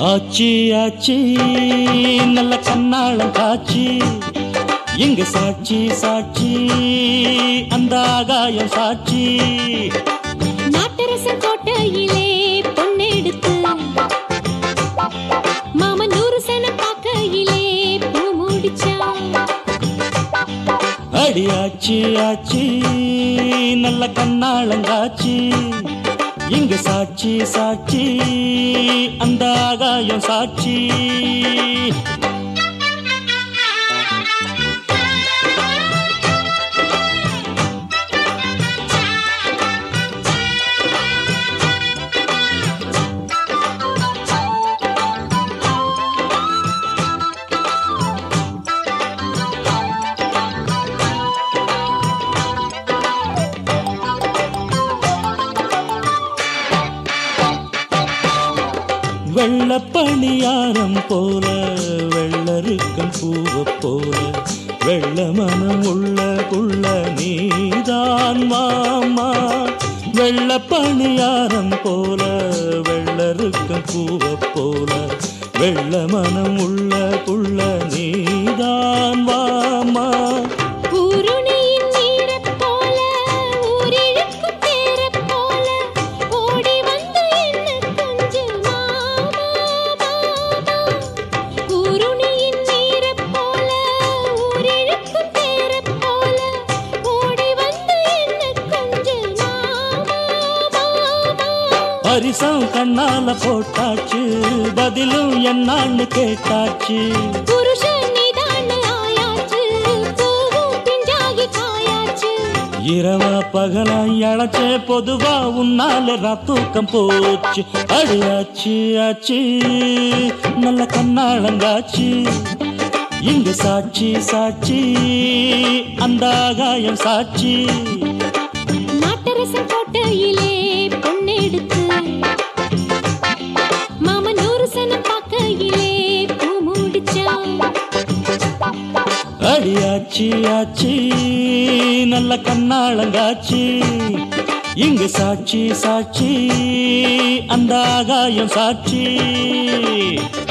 ஆச்சி ஆச்சி நல்ல கண்ணாளம் காட்சி இங்க சாட்சி சாட்சி அந்த ஆகாயம் சாட்சி நாட்டரசன் கோட்டையிலே பொன்னெடுத்து மாமன் நூறு சன பார்க்கையிலே பூ முடிச்சான் அடி ஆச்சி ஆச்சி நல்ல கண்ணாளம் காட்சி இங்க சாட்சி சாட்சி அந்த ஆகாயம் சாட்சி வெள்ளப்பணியாரம் போல வெள்ளருக்கம் பூவ போல வெள்ள மனம் உள்ள குள்ள நீதான் மாமா வெள்ளப்பணியாரம் போல வெள்ளருக்கம் பூவ போல வெள்ள மனம் உள்ள குள்ள நீதான் வாமா ஊருணியின் நீரைப் போல ஊரிழுக்கும் தேரைப் போல ஓடி வந்து என்ன கொஞ்சம் மாமா மாமா ஊருணியின் நீரைப் போல ஊரிழுக்கும் தேரைப் போல ஓடி வந்து என்ன கொஞ்சம் மாமா மாமா பரிசம் கண்ணால போட்டாச்சு பதிலும் என்னான்னு கேட்டாச்சு புருஷன் நீதான்னு ஆயாச்சு பூவும் பிஞ்சாகி காயாச்சு இரவா பகலா இழைச்சே பொதுவா உன்னால தூக்கம் போச்சு அடியாச்சு ஆச்சு நல்ல கண்ணாளங்காச்சு இங்க சாட்சி சாட்சி அந்த ஆகாயம் சாட்சி நாட்டரசன் கோட்டையிலே பொன்னெடுத்து மாமன் நூறு சனம் பார்க்கையிலே பூ முடிச்சான் அடியாச்சு ஆச்சு நல்ல கண்ணாளங்காச்சு இங்க சாட்சி சாட்சி அந்த ஆகாயம் சாட்சி